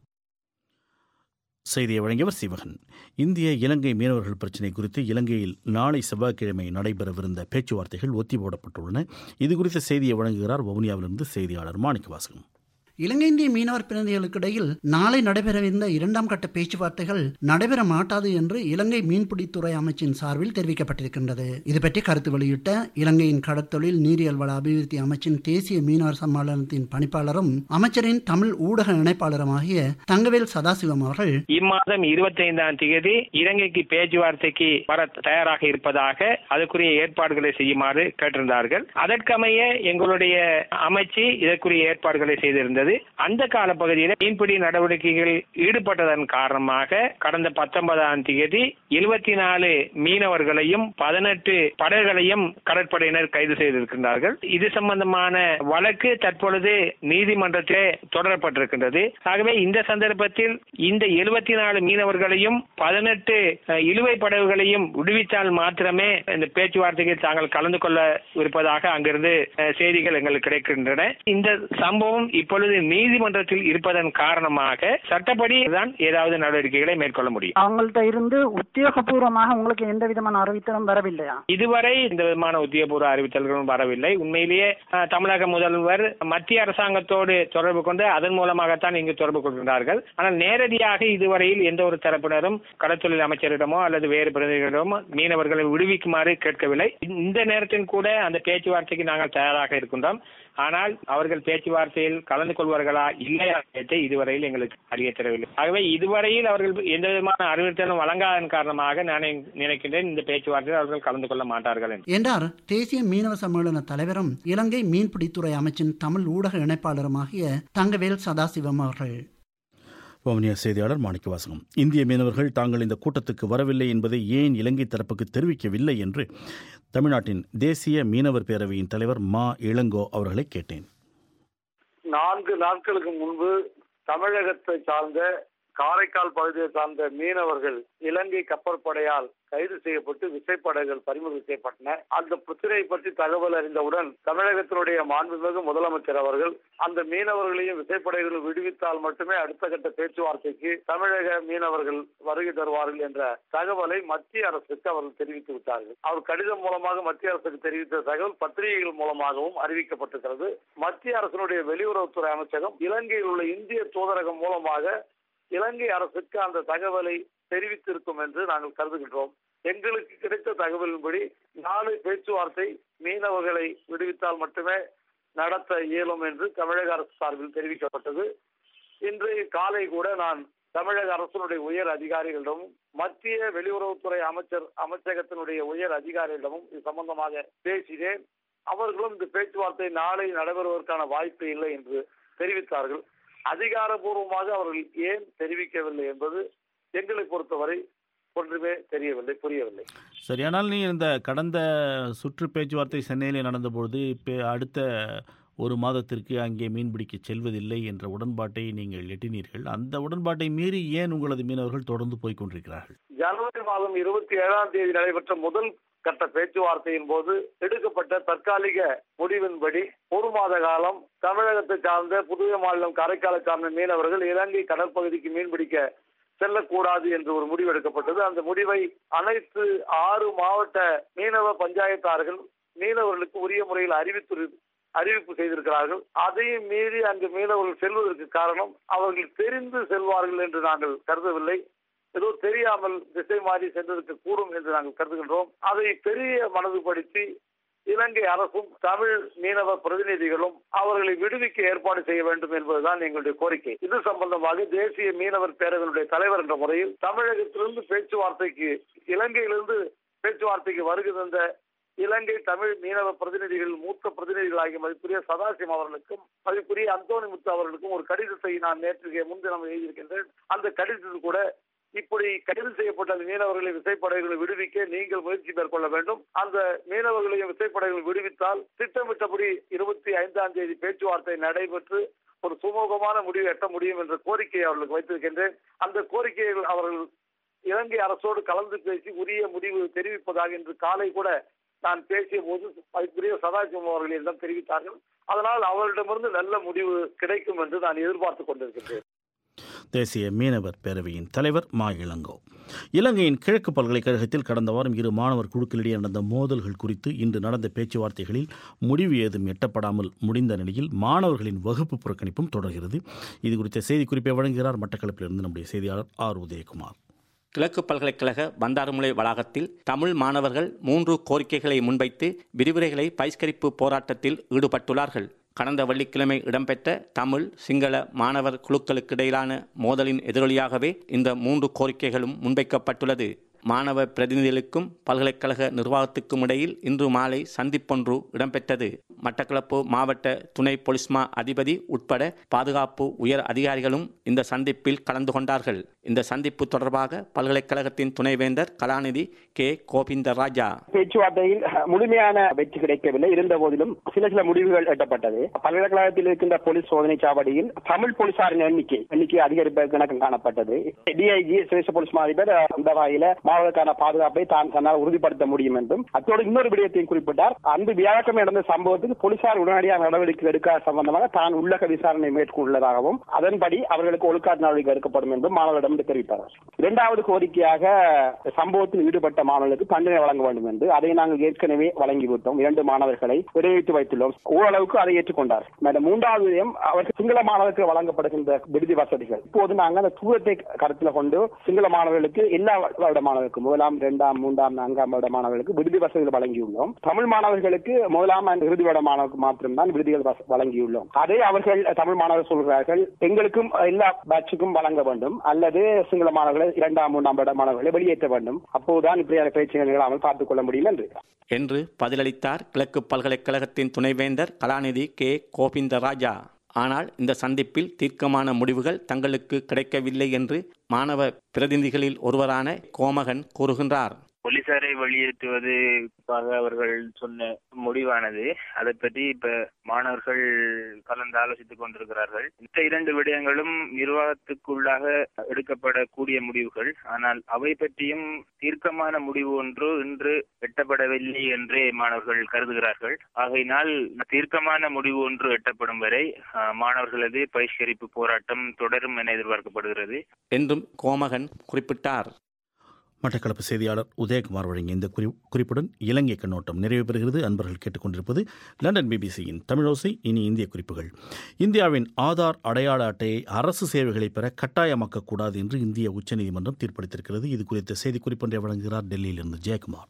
செய்தியை வழங்கியவர் சிவகன் இந்திய இலங்கை மீனவர்கள் பிரச்சினை குறித்து இலங்கையில் நாளை செவ்வாய்க்கிழமை நடைபெறவிருந்த பேச்சுவார்த்தைகள் ஒத்தி போடப்பட்டுள்ளன இது குறித்த செய்தியை வழங்குகிறார் வவுனியாவிலிருந்து செய்தியாளர் மாணிக்க வாசகம் இலங்கை இந்திய மீனவர் பிரதிநிதிகளுக்கு இடையில் நாளை நடைபெறவிருந்த இரண்டாம் கட்ட பேச்சுவார்த்தைகள் நடைபெற மாட்டாது என்று இலங்கை மீன்பிடித்துறை அமைச்சின் சார்பில் தெரிவிக்கப்பட்டிருக்கின்றது இது பற்றி கருத்து வெளியிட்ட இலங்கையின் கடற்தொழில் நீரியல் வள அபிவிருத்தி அமைச்சின் தேசிய மீனவர் சம்மேளனத்தின் பணிப்பாளரும் அமைச்சரின் தமிழ் ஊடக இணைப்பாளருமாகிய தங்கவேல் சதாசிவம் அவர்கள் இம்மாதம் இருபத்தி ஐந்தாம் தேதி இலங்கைக்கு பேச்சுவார்த்தைக்கு வர தயாராக இருப்பதாக அதுக்குரிய ஏற்பாடுகளை செய்யுமாறு கேட்டிருந்தார்கள் அதற்கமைய எங்களுடைய அமைச்சு இதற்குரிய ஏற்பாடுகளை செய்திருந்தது அந்த காலப்பகுதியில் மீன்பிடி நடவடிக்கைகள் ஈடுபட்டதன் காரணமாக கடந்த பத்தொன்பதாம் தேதி எழுபத்தி நாலு மீனவர்களையும் பதினெட்டு படகுகளையும் கடற்படையினர் கைது செய்திருக்கின்றார்கள் இது சம்பந்தமான வழக்கு தற்பொழுது நீதிமன்றத்திலே தொடரப்பட்டிருக்கின்றது ஆகவே இந்த சந்தர்ப்பத்தில் இந்த எழுபத்தி நாலு மீனவர்களையும் பதினெட்டு இழுவை படகுகளையும் விடுவித்தால் மாத்திரமே இந்த பேச்சுவார்த்தைக்கு தாங்கள் கலந்து கொள்ள இருப்பதாக அங்கிருந்து செய்திகள் எங்களுக்கு கிடைக்கின்றன இந்த சம்பவம் இப்பொழுது நீதிமன்றத்தில் இருப்பதன் காரணமாக சட்டப்படி தான் ஏதாவது நடவடிக்கைகளை மேற்கொள்ள முடியும் அவங்கள்ட்ட இருந்து உத்தியோகபூர்வமாக உங்களுக்கு எந்த விதமான அறிவித்தலும் வரவில்லையா இதுவரை இந்த விதமான உத்தியோகபூர்வ அறிவித்தல்களும் வரவில்லை உண்மையிலேயே தமிழக முதல்வர் மத்திய அரசாங்கத்தோடு தொடர்பு கொண்டு அதன் மூலமாகத்தான் இங்கு தொடர்பு கொள்கின்றார்கள் ஆனால் நேரடியாக இதுவரையில் எந்த ஒரு தரப்பினரும் கடற்தொழில் அமைச்சரிடமோ அல்லது வேறு பிரதிகளிடமோ மீனவர்களை விடுவிக்குமாறு கேட்கவில்லை இந்த நேரத்தில் கூட அந்த பேச்சுவார்த்தைக்கு நாங்கள் தயாராக இருக்கின்றோம் ஆனால் அவர்கள் பேச்சுவார்த்தையில் கலந்து கொள்வார்களா இல்லையா என்பதை இதுவரையில் எங்களுக்கு அறிய தரவில்லை ஆகவே இதுவரையில் அவர்கள் எந்த விதமான அறிவுறுத்தலும் வழங்காதன் காரணமாக நான் நினைக்கின்றேன் இந்த பேச்சுவார்த்தையில் அவர்கள் கலந்து கொள்ள மாட்டார்கள் என்றார் தேசிய மீனவ சம்மேளன தலைவரும் இலங்கை மீன்பிடித்துறை அமைச்சின் தமிழ் ஊடக இணைப்பாளருமாகிய தங்கவேல் சதாசிவம் அவர்கள் வவுனியா செய்தியாளர் மாணிக்கவாசகம் இந்திய மீனவர்கள் தாங்கள் இந்த கூட்டத்துக்கு வரவில்லை என்பதை ஏன் இலங்கை தரப்புக்கு தெரிவிக்கவில்லை என்று தமிழ்நாட்டின் தேசிய மீனவர் பேரவையின் தலைவர் மா இளங்கோ அவர்களை கேட்டேன் நான்கு நாட்களுக்கு முன்பு தமிழகத்தை சார்ந்த காரைக்கால் பகுதியை சார்ந்த மீனவர்கள் இலங்கை கப்பற்படையால் கைது செய்யப்பட்டு விசைப்படகுகள் பறிமுதல் செய்யப்பட்டன அந்த பிரச்சனையை பற்றி தகவல் அறிந்தவுடன் தமிழகத்தினுடைய மாண்புமிகு முதலமைச்சர் அவர்கள் அந்த மீனவர்களையும் விசைப்படைகளும் விடுவித்தால் மட்டுமே அடுத்த கட்ட பேச்சுவார்த்தைக்கு தமிழக மீனவர்கள் வருகை தருவார்கள் என்ற தகவலை மத்திய அரசுக்கு அவர்கள் தெரிவித்து விட்டார்கள் அவர் கடிதம் மூலமாக மத்திய அரசுக்கு தெரிவித்த தகவல் பத்திரிகைகள் மூலமாகவும் அறிவிக்கப்பட்டிருக்கிறது மத்திய அரசினுடைய வெளியுறவுத்துறை அமைச்சகம் இலங்கையில் உள்ள இந்திய தூதரகம் மூலமாக இலங்கை அரசுக்கு அந்த தகவலை தெரிவித்திருக்கும் என்று நாங்கள் கருதுகின்றோம் எங்களுக்கு கிடைத்த தகவலின்படி நாளை பேச்சுவார்த்தை மீனவர்களை விடுவித்தால் மட்டுமே நடத்த இயலும் என்று தமிழக அரசு சார்பில் தெரிவிக்கப்பட்டது இன்றைய காலை கூட நான் தமிழக அரசினுடைய உயர் அதிகாரிகளிடமும் மத்திய வெளியுறவுத்துறை அமைச்சர் அமைச்சகத்தினுடைய உயர் அதிகாரிகளிடமும் இது சம்பந்தமாக பேசினேன் அவர்களும் இந்த பேச்சுவார்த்தை நாளை நடைபெறுவதற்கான வாய்ப்பு இல்லை என்று தெரிவித்தார்கள் அதிகாரபூர்வமாக அவர்கள் ஏன் தெரிவிக்கவில்லை என்பது எங்களை பொறுத்தவரை ஒன்றுமே தெரியவில்லை புரியவில்லை சரியானால் நீ இந்த கடந்த சுற்று பேச்சுவார்த்தை சென்னையில் நடந்தபொழுது இப்போ அடுத்த ஒரு மாதத்திற்கு அங்கே மீன்பிடிக்க செல்வதில்லை என்ற உடன்பாட்டை நீங்கள் எட்டினீர்கள் அந்த உடன்பாட்டை மீறி ஏன் உங்களது மீனவர்கள் தொடர்ந்து போய் கொண்டிருக்கிறார்கள் ஜனவரி மாதம் இருபத்தி ஏழாம் தேதி நடைபெற்ற முதல் கட்ட பேச்சுவார்த்தையின் போது எடுக்கப்பட்ட தற்காலிக முடிவின்படி ஒரு மாத காலம் தமிழகத்தை சார்ந்த புதுவை மாநிலம் காரைக்காலை சார்ந்த மீனவர்கள் இலங்கை கடற்பகுதிக்கு மீன்பிடிக்க செல்லக்கூடாது என்று ஒரு முடிவு எடுக்கப்பட்டது அந்த முடிவை அனைத்து ஆறு மாவட்ட மீனவ பஞ்சாயத்தார்கள் மீனவர்களுக்கு உரிய முறையில் அறிவித்து அறிவிப்பு செய்திருக்கிறார்கள் அதையும் மீறி அங்கு மீனவர்கள் செல்வதற்கு காரணம் அவர்கள் தெரிந்து செல்வார்கள் என்று நாங்கள் கருதவில்லை ஏதோ தெரியாமல் திசை மாறி சென்றிருக்க கூடும் என்று நாங்கள் கருதுகின்றோம் அதை பெரிய மனதுபடுத்தி இலங்கை அரசும் தமிழ் மீனவ பிரதிநிதிகளும் அவர்களை விடுவிக்க ஏற்பாடு செய்ய வேண்டும் என்பதுதான் எங்களுடைய கோரிக்கை இது சம்பந்தமாக தேசிய மீனவர் பேரவையினுடைய தலைவர் என்ற முறையில் தமிழகத்திலிருந்து பேச்சுவார்த்தைக்கு இலங்கையிலிருந்து பேச்சுவார்த்தைக்கு வருகை தந்த இலங்கை தமிழ் மீனவ பிரதிநிதிகள் மூத்த பிரதிநிதிகள் ஆகிய மதிப்புரிய சதாசிவம் அவர்களுக்கும் மதிப்புரிய அந்தோணி முத்து அவர்களுக்கும் ஒரு கடிதத்தை நான் நேற்று முன்தினம் எழுதியிருக்கின்றேன் அந்த கடிதத்தில் கூட இப்படி கைது செய்யப்பட்ட அந்த மீனவர்களை விசைப்படைகளை விடுவிக்க நீங்கள் முயற்சி மேற்கொள்ள வேண்டும் அந்த மீனவர்களையும் விசைப்படைகளை விடுவித்தால் திட்டமிட்டபடி இருபத்தி ஐந்தாம் தேதி பேச்சுவார்த்தை நடைபெற்று ஒரு சுமூகமான முடிவு எட்ட முடியும் என்ற கோரிக்கையை அவர்களுக்கு வைத்திருக்கின்றேன் அந்த கோரிக்கையை அவர்கள் இலங்கை அரசோடு கலந்து பேசி உரிய முடிவு தெரிவிப்பதாக இன்று காலை கூட நான் பேசிய போது அதுக்குரிய சதாசிவம் அவர்கள் என்னிடம் தெரிவித்தார்கள் அதனால் அவர்களிடமிருந்து நல்ல முடிவு கிடைக்கும் என்று நான் எதிர்பார்த்து கொண்டிருக்கின்றேன் தேசிய மீனவர் பேரவையின் தலைவர் மா இளங்கோ இலங்கையின் கிழக்கு பல்கலைக்கழகத்தில் கடந்த வாரம் இரு மாணவர் குழுக்களிடையே நடந்த மோதல்கள் குறித்து இன்று நடந்த பேச்சுவார்த்தைகளில் முடிவு ஏதும் எட்டப்படாமல் முடிந்த நிலையில் மாணவர்களின் வகுப்பு புறக்கணிப்பும் தொடர்கிறது இது குறித்த செய்திக்குறிப்பை வழங்குகிறார் மட்டக்களப்பிலிருந்து நம்முடைய செய்தியாளர் ஆர் உதயகுமார் கிழக்கு பல்கலைக்கழக பந்தாரமுலை வளாகத்தில் தமிழ் மாணவர்கள் மூன்று கோரிக்கைகளை முன்வைத்து விரிவுரைகளை பகிஷ்கரிப்பு போராட்டத்தில் ஈடுபட்டுள்ளார்கள் கடந்த வெள்ளிக்கிழமை இடம்பெற்ற தமிழ் சிங்கள மாணவர் குழுக்களுக்கிடையிலான மோதலின் எதிரொலியாகவே இந்த மூன்று கோரிக்கைகளும் முன்வைக்கப்பட்டுள்ளது மாணவ பிரதிநிதிகளுக்கும் பல்கலைக்கழக நிர்வாகத்துக்கும் இடையில் இன்று மாலை சந்திப்பொன்று இடம்பெற்றது மட்டக்களப்பு மாவட்ட துணை பொலிஸ்மா அதிபதி உட்பட பாதுகாப்பு உயர் அதிகாரிகளும் இந்த சந்திப்பில் கலந்து கொண்டார்கள் இந்த சந்திப்பு தொடர்பாக பல்கலைக்கழகத்தின் துணைவேந்தர் கலாநிதி கே கோவிந்த ராஜா பேச்சுவார்த்தையில் முழுமையான வெற்றி கிடைக்கவில்லை இருந்த போதிலும் சில சில முடிவுகள் எட்டப்பட்டது பல்கலைக்கழகத்தில் இருக்கின்ற போலீஸ் சோதனை சாவடியில் தமிழ் போலீசாரின் எண்ணிக்கை எண்ணிக்கை அதிகரிப்பதற்கு கணக்கு காணப்பட்டது டிஐஜி சிரேஷ்ட போலீஸ் அதிபர் அந்த வகையில மாவட்டக்கான பாதுகாப்பை தான் தன்னால் உறுதிப்படுத்த முடியும் என்றும் அத்தோடு இன்னொரு விடயத்தையும் குறிப்பிட்டார் அன்று வியாழக்கிழமை நடந்த சம்பவத்துக்கு போலீசார் உடனடியாக நடவடிக்கை எடுக்க சம்பந்தமாக தான் உள்ளக விசாரணை மேற்கொண்டுள்ளதாகவும் அதன்படி அவர்களுக்கு ஒழுக்காட்டு நடவடிக்கை எடுக்கப்படும் என்றும் மாணவர்களிடம் தெரிவித்தார் இரண்டாவது கோரிக்கையாக சம்பவத்தில் ஈடுபட்ட மாணவர்களுக்கு தண்டனை வழங்க வேண்டும் என்று அதை நாங்கள் ஏற்கனவே வழங்கிவிட்டோம் இரண்டு மாணவர்களை விடுவித்து வைத்துள்ளோம் ஓரளவுக்கு அதை ஏற்றுக்கொண்டார் மேலும் மூன்றாவது விடயம் அவருக்கு சிங்கள மாணவர்களுக்கு வழங்கப்படுகின்ற விடுதி வசதிகள் இப்போது நாங்கள் அந்த தூரத்தை கருத்தில் கொண்டு சிங்கள மாணவர்களுக்கு எல்லா வருட மாணவர்களுக்கு முதலாம் இரண்டாம் மூன்றாம் நான்காம் வருட மாணவர்களுக்கு விடுதி வசதிகள் வழங்கியுள்ளோம் தமிழ் மாணவர்களுக்கு முதலாம் and இறுதி வருட மாணவர்களுக்கு மாத்திரம்தான் விடுதிகள் வச- வழங்கியுள்ளோம் அதை அவர்கள் தமிழ் மாணவர்கள் சொல்கிறார்கள் எங்களுக்கும் எல்லா பேட்சுக்கும் வழங்க வேண்டும் அல்லது சிங்கள மாணவர்களை இரண்டாம் மூன்றாம் வருட மாணவர்களை வெளியேற்ற வேண்டும் அப்போதுதான் இப்படியான பேச்சுகள் நிகழாமல் பார்த்துக் கொள்ள முடியும் என்று என்று பதிலளித்தார் கிழக்கு பல்கலைக்கழகத்தின் துணைவேந்தர் கலாநிதி கே கோவிந்த ராஜா ஆனால் இந்த சந்திப்பில் தீர்க்கமான முடிவுகள் தங்களுக்கு கிடைக்கவில்லை என்று மாணவ பிரதிநிதிகளில் ஒருவரான கோமகன் கூறுகின்றார் போலீசாரை வெளியேற்றுவது குறிப்பாக அவர்கள் சொன்ன முடிவானது அதை பற்றி இப்ப மாணவர்கள் கலந்து ஆலோசித்துக் கொண்டிருக்கிறார்கள் இந்த இரண்டு விடயங்களும் நிர்வாகத்துக்குள்ளாக எடுக்கப்படக்கூடிய முடிவுகள் ஆனால் அவை பற்றியும் தீர்க்கமான முடிவு ஒன்று இன்று எட்டப்படவில்லை என்றே மாணவர்கள் கருதுகிறார்கள் ஆகையினால் தீர்க்கமான முடிவு ஒன்று எட்டப்படும் வரை அஹ், மாணவர்களது பகிஷ்கரிப்பு போராட்டம் தொடரும் என எதிர்பார்க்கப்படுகிறது என்றும் கோமகன் குறிப்பிட்டார் மட்டக்களப்பு செய்தியாளர் உதயகுமார் வழங்கிய இந்த குறி குறிப்புடன் இலங்கை கண்ணோட்டம் நிறைவு பெறுகிறது அன்பர்கள் கேட்டுக்கொண்டிருப்பது லண்டன் பிபிசியின் தமிழோசை இனி இந்திய குறிப்புகள் இந்தியாவின் ஆதார் அடையாள அட்டையை அரசு சேவைகளை பெற கட்டாயமாக்கக்கூடாது என்று இந்திய உச்சநீதிமன்றம் தீர்ப்பளித்திருக்கிறது இது குறித்த செய்திக்குறிப்பொன்றை வழங்குகிறார் டெல்லியிலிருந்து ஜெயக்குமார்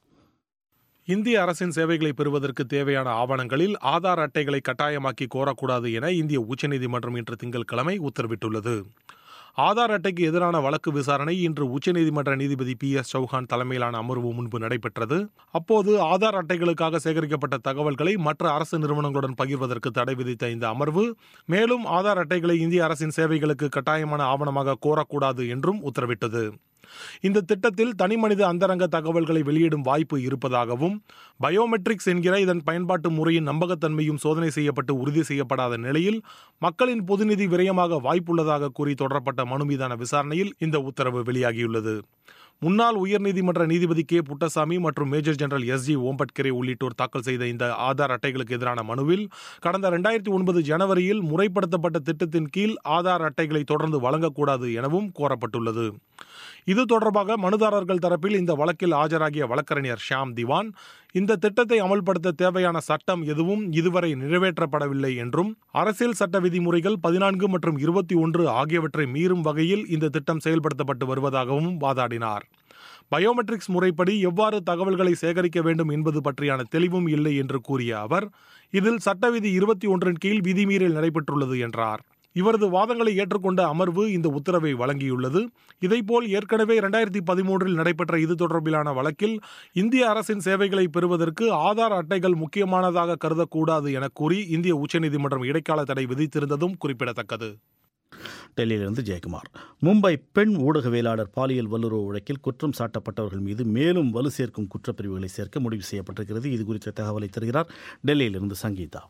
இந்திய அரசின் சேவைகளை பெறுவதற்கு தேவையான ஆவணங்களில் ஆதார் அட்டைகளை கட்டாயமாக்கி கோரக்கூடாது என இந்திய உச்சநீதிமன்றம் இன்று திங்கட்கிழமை உத்தரவிட்டுள்ளது ஆதார் அட்டைக்கு எதிரான வழக்கு விசாரணை இன்று உச்சநீதிமன்ற நீதிபதி பி எஸ் சௌஹான் தலைமையிலான அமர்வு முன்பு நடைபெற்றது அப்போது ஆதார் அட்டைகளுக்காக சேகரிக்கப்பட்ட தகவல்களை மற்ற அரசு நிறுவனங்களுடன் பகிர்வதற்கு தடை விதித்த இந்த அமர்வு மேலும் ஆதார் அட்டைகளை இந்திய அரசின் சேவைகளுக்கு கட்டாயமான ஆவணமாக கோரக்கூடாது என்றும் உத்தரவிட்டது இந்த திட்டத்தில் தனிமனித அந்தரங்க தகவல்களை வெளியிடும் வாய்ப்பு இருப்பதாகவும் பயோமெட்ரிக்ஸ் என்கிற இதன் பயன்பாட்டு முறையின் நம்பகத்தன்மையும் சோதனை செய்யப்பட்டு உறுதி செய்யப்படாத நிலையில் மக்களின் பொதுநிதி விரயமாக வாய்ப்புள்ளதாக கூறி தொடரப்பட்ட மனு மீதான விசாரணையில் இந்த உத்தரவு வெளியாகியுள்ளது முன்னாள் உயர்நீதிமன்ற நீதிபதி கே புட்டசாமி மற்றும் major general S G Ombatkere உள்ளிட்டோர் தாக்கல் செய்த இந்த ஆதார் அட்டைகளுக்கு எதிரான மனுவில் கடந்த ரெண்டாயிரத்தி ஒன்பது ஜனவரியில் முறைப்படுத்தப்பட்ட திட்டத்தின் கீழ் ஆதார் அட்டைகளை தொடர்ந்து வழங்கக்கூடாது எனவும் கோரப்பட்டுள்ளது இது தொடர்பாக மனுதாரர்கள் தரப்பில் இந்த வழக்கில் ஆஜராகிய வழக்கறிஞர் ஷியாம் திவான் இந்த திட்டத்தை அமல்படுத்த தேவையான சட்டம் எதுவும் இதுவரை நிறைவேற்றப்படவில்லை என்றும் அரசியல் சட்ட விதிமுறைகள் பதினான்கு மற்றும் இருபத்தி ஒன்று ஆகியவற்றை மீறும் வகையில் இந்த திட்டம் செயல்படுத்தப்பட்டு வருவதாகவும் வாதாடினார் பயோமெட்ரிக்ஸ் முறைப்படி எவ்வாறு தகவல்களை சேகரிக்க வேண்டும் என்பது பற்றியான தெளிவும் இல்லை என்று கூறிய அவர் இதில் சட்ட விதி இருபத்தி ஒன்றின் கீழ் விதிமீறல் நடைபெற்றுள்ளது என்றார் இவரது வாதங்களை ஏற்றுக்கொண்ட அமர்வு இந்த உத்தரவை வழங்கியுள்ளது இதைப்போல் ஏற்கனவே இரண்டாயிரத்தி பதிமூன்றில் நடைபெற்ற இது தொடர்பிலான வழக்கில் இந்திய அரசின் சேவைகளை பெறுவதற்கு ஆதார் அட்டைகள் முக்கியமானதாக கருதக்கூடாது என கூறி இந்திய உச்சநீதிமன்றம் இடைக்கால தடை விதித்திருந்ததும் குறிப்பிடத்தக்கது டெல்லியிலிருந்து ஜெயக்குமார் மும்பை பெண் ஊடகவியலாளர் பாலியல் வல்லுறவு வழக்கில் குற்றம் சாட்டப்பட்டவர்கள் மீது மேலும் வலு சேர்க்கும் குற்றப்பிரிவுகளை சேர்க்க முடிவு செய்யப்பட்டிருக்கிறது இது குறித்த தகவலை தருகிறார் டெல்லியிலிருந்து சங்கீதா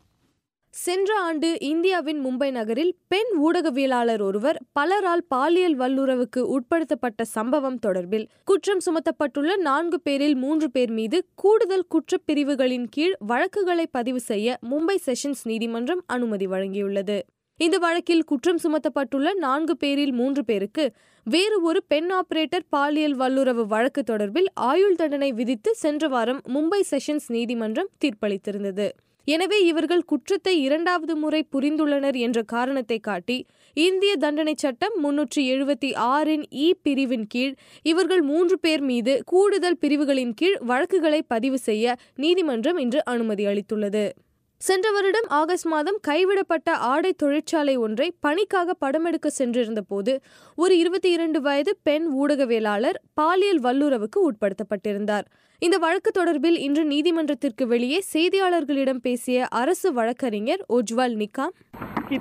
சென்ற ஆண்டு இந்தியாவின் மும்பை நகரில் பெண் ஊடகவியலாளர் ஒருவர் பலரால் பாலியல் வல்லுறவுக்கு உட்படுத்தப்பட்ட சம்பவம் தொடர்பில் குற்றம் சுமத்தப்பட்டுள்ள நான்கு பேரில் மூன்று பேர் மீது கூடுதல் குற்றப்பிரிவுகளின் கீழ் வழக்குகளை பதிவு செய்ய மும்பை செஷன்ஸ் நீதிமன்றம் அனுமதி வழங்கியுள்ளது இந்த வழக்கில் குற்றம் சுமத்தப்பட்டுள்ள நான்கு பேரில் மூன்று பேருக்கு வேறு ஒரு பெண் ஆபரேட்டர் பாலியல் வல்லுறவு வழக்கு தொடர்பில் ஆயுள் தண்டனை விதித்து சென்ற வாரம் மும்பை செஷன்ஸ் நீதிமன்றம் தீர்ப்பளித்திருந்தது எனவே இவர்கள் குற்றத்தை இரண்டாவது முறை புரிந்துள்ளனர் என்ற காரணத்தை காட்டி இந்திய தண்டனை சட்டம் முன்னூற்றி எழுபத்தி ஆறின் இ பிரிவின் கீழ் இவர்கள் மூன்று பேர் மீது கூடுதல் பிரிவுகளின் கீழ் வழக்குகளை பதிவு செய்ய நீதிமன்றம் இன்று அனுமதி அளித்துள்ளது சென்ற வருடம் ஆகஸ்ட் மாதம் கைவிடப்பட்ட ஆடை தொழிற்சாலை ஒன்றை பணிக்காக படமெடுக்க சென்றிருந்த போது ஒரு இருபத்தி இரண்டு வயது பெண் ஊடகவியலாளர் பாலியல் வல்லுறவுக்கு உட்படுத்தப்பட்டிருந்தார் இந்த வழக்கு தொடர்பில் இன்று நீதிமன்றத்திற்கு வெளியே செய்தியாளர்களிடம் பேசிய அரசு வழக்கறிஞர் உஜ்வல் நிகாம் कि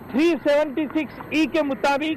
376 ई के मुताबिक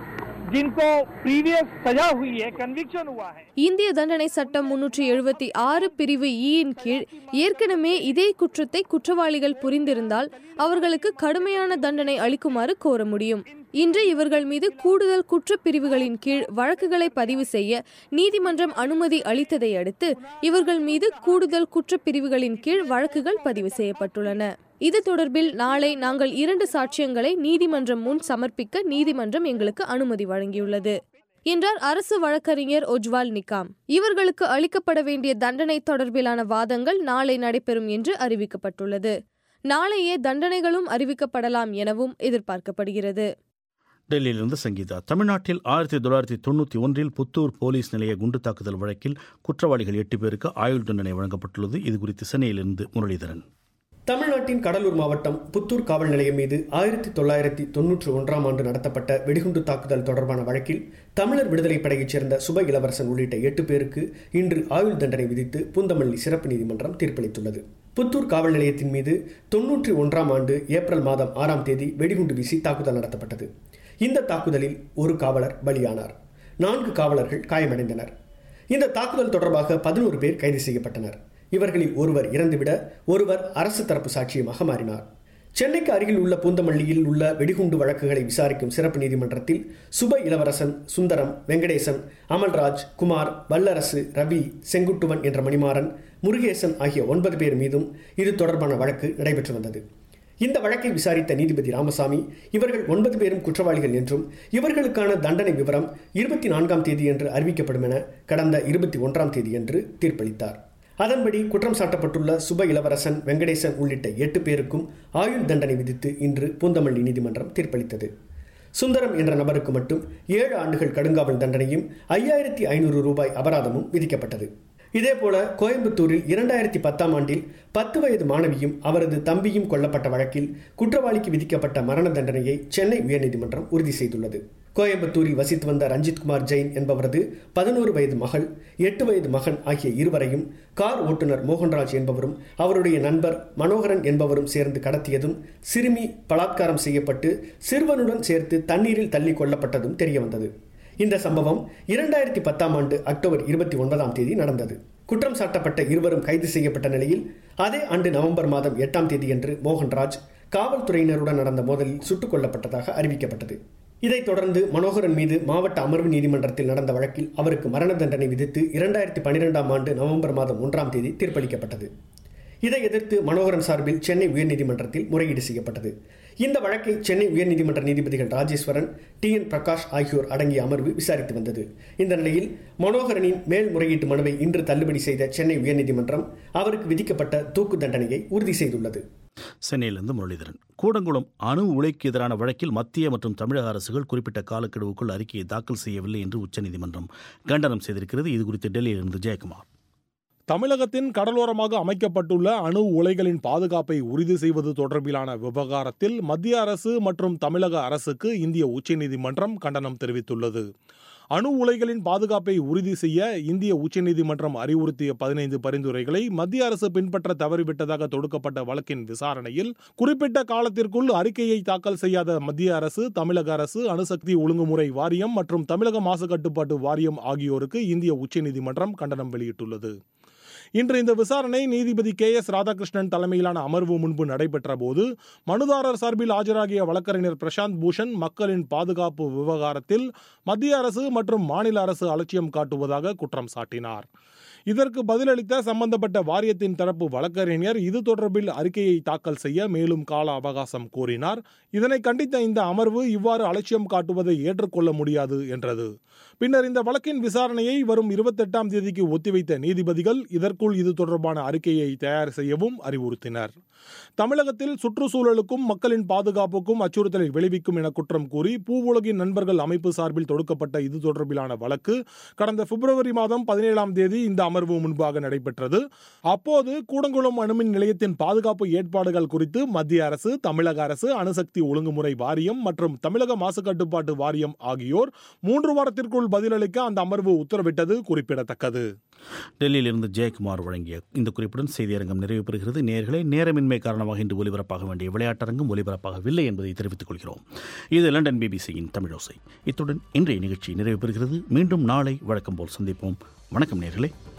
जिनको प्रीवियस सजा हुई है कन्विक्शन हुआ है இந்திய தண்டனை சட்டம் முன்னூற்றி எழுபத்தி ஆறு பிரிவு ஈயின் கீழ் ஏற்கனவே இதே குற்றத்தை குற்றவாளிகள் புரிந்திருந்தால் அவர்களுக்கு கடுமையான தண்டனை அளிக்குமாறு கோர முடியும் இன்று இவர்கள் மீது கூடுதல் குற்றப் பிரிவுகளின் கீழ் வழக்குகளை பதிவு செய்ய நீதிமன்றம் அனுமதி அளித்ததை அடுத்து இவர்கள் மீது கூடுதல் குற்றப் பிரிவுகளின் கீழ் வழக்குகள் பதிவு செய்யப்பட்டுள்ளன இது தொடர்பில் நாளை நாங்கள் இரண்டு சாட்சியங்களை நீதிமன்றம் முன் சமர்ப்பிக்க நீதிமன்றம் எங்களுக்கு அனுமதி வழங்கியுள்ளது என்றார் அரசு வழக்கறிஞர் ஒஜ்வால் நிகாம் இவர்களுக்கு அளிக்கப்பட வேண்டிய தண்டனை தொடர்பிலான வாதங்கள் நாளை நடைபெறும் என்று அறிவிக்கப்பட்டுள்ளது நாளையே தண்டனைகளும் அறிவிக்கப்படலாம் எனவும் எதிர்பார்க்கப்படுகிறது டெல்லியிலிருந்து சங்கீதா தமிழ்நாட்டில் ஆயிரத்தி தொள்ளாயிரத்தி தொண்ணூற்றி ஒன்றில் புத்தூர் போலீஸ் நிலைய குண்டு தாக்குதல் வழக்கில் குற்றவாளிகள் எட்டு பேருக்கு ஆயுள் தண்டனை வழங்கப்பட்டுள்ளது இது குறித்து சென்னையிலிருந்து முரளிதரன் தமிழ்நாட்டின் கடலூர் மாவட்டம் புத்தூர் காவல் நிலையம் மீது ஆயிரத்தி தொள்ளாயிரத்தி தொன்னூற்றி ஒன்றாம் ஆண்டு நடத்தப்பட்ட வெடிகுண்டு தாக்குதல் தொடர்பான வழக்கில் தமிழர் விடுதலைப் படையைச் சேர்ந்த சுப இளவரசன் உள்ளிட்ட எட்டு பேருக்கு இன்று ஆயுள் தண்டனை விதித்து பூந்தமல்லி சிறப்பு நீதிமன்றம் தீர்ப்பளித்துள்ளது புத்தூர் காவல் நிலையத்தின் மீது தொன்னூற்றி ஒன்றாம் ஆண்டு ஏப்ரல் மாதம் ஆறாம் தேதி வெடிகுண்டு வீசி தாக்குதல் நடத்தப்பட்டது இந்த தாக்குதலில் ஒரு காவலர் பலியானார் நான்கு காவலர்கள் காயமடைந்தனர் இந்த தாக்குதல் தொடர்பாக பதினோரு பேர் கைது செய்யப்பட்டனர் இவர்களில் ஒருவர் இறந்துவிட ஒருவர் அரசு தரப்பு சாட்சியமாக மாறினார் சென்னைக்கு அருகில் உள்ள பூந்தமல்லியில் உள்ள வெடிகுண்டு வழக்குகளை விசாரிக்கும் சிறப்பு நீதிமன்றத்தில் சுப இளவரசன் சுந்தரம் வெங்கடேசன் அமல்ராஜ் குமார் வல்லரசு ரவி செங்குட்டுவன் என்ற மணிமாறன் முருகேசன் ஆகிய ஒன்பது பேர் மீதும் இது தொடர்பான வழக்கு நடைபெற்று வந்தது இந்த வழக்கை விசாரித்த நீதிபதி ராமசாமி இவர்கள் ஒன்பது பேரும் குற்றவாளிகள் என்றும் இவர்களுக்கான தண்டனை விவரம் இருபத்தி நான்காம் தேதி என்று அறிவிக்கப்படும் என கடந்த இருபத்தி ஒன்றாம் தேதி என்று தீர்ப்பளித்தார் அதன்படி குற்றம் சாட்டப்பட்டுள்ள சுப இளவரசன் வெங்கடேசன் உள்ளிட்ட எட்டு பேருக்கும் ஆயுள் தண்டனை விதித்து இன்று பூந்தமல்லி நீதிமன்றம் தீர்ப்பளித்தது சுந்தரம் என்ற நபருக்கு மட்டும் ஏழு ஆண்டுகள் கடுங்காவல் தண்டனையும் ஐயாயிரத்தி ஐநூறு ரூபாய் அபராதமும் விதிக்கப்பட்டது இதேபோல கோயம்புத்தூரில் இரண்டாயிரத்தி பத்தாம் ஆண்டில் பத்து வயது மாணவியும் அவரது தம்பியும் கொல்லப்பட்ட வழக்கில் குற்றவாளிக்கு விதிக்கப்பட்ட மரண தண்டனையை சென்னை உயர்நீதிமன்றம் உறுதி செய்துள்ளது கோயம்புத்தூரில் வசித்து வந்த ரஞ்சித்குமார் ஜெயின் என்பவரது பதினோரு வயது மகள் எட்டு வயது மகன் ஆகிய இருவரையும் கார் ஓட்டுநர் மோகன்ராஜ் என்பவரும் அவருடைய நண்பர் மனோகரன் என்பவரும் சேர்ந்து கடத்தியதும் சிறுமி பலாத்காரம் செய்யப்பட்டு சிறுவனுடன் சேர்த்து தண்ணீரில் தள்ளி கொல்லப்பட்டதும் தெரியவந்தது இந்த சம்பவம் இரண்டாயிரத்தி பத்தாம் ஆண்டு அக்டோபர் இருபத்தி ஒன்பதாம் தேதி நடந்தது குற்றம் சாட்டப்பட்ட இருவரும் கைது செய்யப்பட்ட நிலையில் அதே ஆண்டு நவம்பர் மாதம் எட்டாம் தேதியன்று மோகன்ராஜ் காவல்துறையினருடன் நடந்த மோதலில் சுட்டுக் கொல்லப்பட்டதாக அறிவிக்கப்பட்டது இதைத் தொடர்ந்து மனோகரன் மீது மாவட்ட அமர்வு நீதிமன்றத்தில் நடந்த வழக்கில் அவருக்கு மரண தண்டனை விதித்து இரண்டாயிரத்தி பன்னிரெண்டாம் ஆண்டு நவம்பர் மாதம் ஒன்றாம் தேதி தீர்ப்பளிக்கப்பட்டது இதை எதிர்த்து மனோகரன் சார்பில் சென்னை உயர்நீதிமன்றத்தில் முறையீடு செய்யப்பட்டது இந்த வழக்கை சென்னை உயர்நீதிமன்ற நீதிபதிகள் ராஜேஸ்வரன் டி என் பிரகாஷ் ஆகியோர் அடங்கிய அமர்வு விசாரித்து வந்தது இந்த நிலையில் மனோகரனின் மேல்முறையீட்டு மனுவை இன்று தள்ளுபடி செய்த சென்னை உயர்நீதிமன்றம் அவருக்கு விதிக்கப்பட்ட தூக்கு தண்டனையை உறுதி செய்துள்ளது சென்னையிலிருந்து முரளிதரன் கூடங்குளம் அணு உலைக்கு எதிரான வழக்கில் மத்திய மற்றும் தமிழக அரசுகள் குறிப்பிட்ட காலக்கெடுவுக்குள் அறிக்கையை தாக்கல் செய்யவில்லை என்று உச்சநீதிமன்றம் கண்டனம் செய்திருக்கிறது இது குறித்து டெல்லியிலிருந்து ஜெயக்குமார் தமிழகத்தின் கடலோரமாக அமைக்கப்பட்டுள்ள அணு உலைகளின் பாதுகாப்பை உறுதி செய்வது தொடர்பிலான விவகாரத்தில் மத்திய அரசு மற்றும் தமிழக அரசுக்கு இந்திய உச்சநீதிமன்றம் கண்டனம் தெரிவித்துள்ளது அணு உலைகளின் பாதுகாப்பை உறுதி செய்ய இந்திய உச்சநீதிமன்றம் அறிவுறுத்திய பதினைந்து பரிந்துரைகளை மத்திய அரசு பின்பற்ற தவறிவிட்டதாக தொடுக்கப்பட்ட வழக்கின் விசாரணையில் குறிப்பிட்ட காலத்திற்குள் அறிக்கையை தாக்கல் செய்யாத மத்திய அரசு தமிழக அரசு அணுசக்தி ஒழுங்குமுறை வாரியம் மற்றும் தமிழக மாசு கட்டுப்பாட்டு வாரியம் ஆகியோருக்கு இந்திய உச்சநீதிமன்றம் கண்டனம் வெளியிட்டுள்ளது இன்று இந்த விசாரணை நீதிபதி கே எஸ் ராதாகிருஷ்ணன் தலைமையிலான அமர்வு முன்பு நடைபெற்ற போது மனுதாரர் சார்பில் ஆஜராகிய வழக்கறிஞர் பிரசாந்த் பூஷன் மக்களின் பாதுகாப்பு விவகாரத்தில் மத்திய அரசு மற்றும் மாநில அரசு அலட்சியம் காட்டுவதாக குற்றம் சாட்டினார் இதற்கு பதிலளித்த சம்பந்தப்பட்ட வாரியத்தின் தரப்பு வழக்கறிஞர் இது தொடர்பில் அறிக்கையை தாக்கல் செய்ய மேலும் கால அவகாசம் கோரினார் இதனை கண்டித்த இந்த அமர்வு இவ்வாறு அலட்சியம் காட்டுவதை ஏற்றுக்கொள்ள முடியாது என்றது பின்னர் இந்த வழக்கின் விசாரணையை வரும் இருபத்தெட்டாம் தேதிக்கு ஒத்திவைத்த நீதிபதிகள் இதற்குள் இது தொடர்பான அறிக்கையை தயார் செய்யவும் அறிவுறுத்தினர் தமிழகத்தில் சுற்றுச்சூழலுக்கும் மக்களின் பாதுகாப்புக்கும் அச்சுறுத்தலை விளைவிக்கும் என குற்றம் கூறி பூவுலகின் நண்பர்கள் அமைப்பு சார்பில் தொடுக்கப்பட்ட இது தொடர்பிலான வழக்கு கடந்த பிப்ரவரி மாதம் பதினேழாம் தேதி இந்த அமர்வு முன்பாக நடைபெற்றது அப்போது கூடங்குளம் அணுமின் நிலையத்தின் பாதுகாப்பு ஏற்பாடுகள் குறித்து மத்திய அரசு தமிழக அரசு அணுசக்தி ஒழுங்குமுறை வாரியம் மற்றும் தமிழக மாசு கட்டுப்பாட்டு வாரியம் ஆகியோர் மூன்று வாரத்திற்குள் பதிலளிக்க அந்த அமர்வு உத்தரவிட்டது குறிப்பிடத்தக்கது டெல்லியில் இருந்து ஜெயக்குமார் வழங்கிய இந்த குறிப்புடன் செய்தியரங்கம் நிறைவு பெறுகிறது நேர்களை நேரமின்மை காரணமாக இன்று ஒலிபரப்பாக வேண்டிய விளையாட்டரங்கம் ஒலிபரப்பாகவில்லை என்பதை தெரிவித்துக் கொள்கிறோம் இது லண்டன் பிபிசியின் தமிழோசை இத்துடன் இன்றைய நிகழ்ச்சி நிறைவு பெறுகிறது மீண்டும் நாளை வழக்கம் போல் சந்திப்போம் வணக்கம் நேர்களே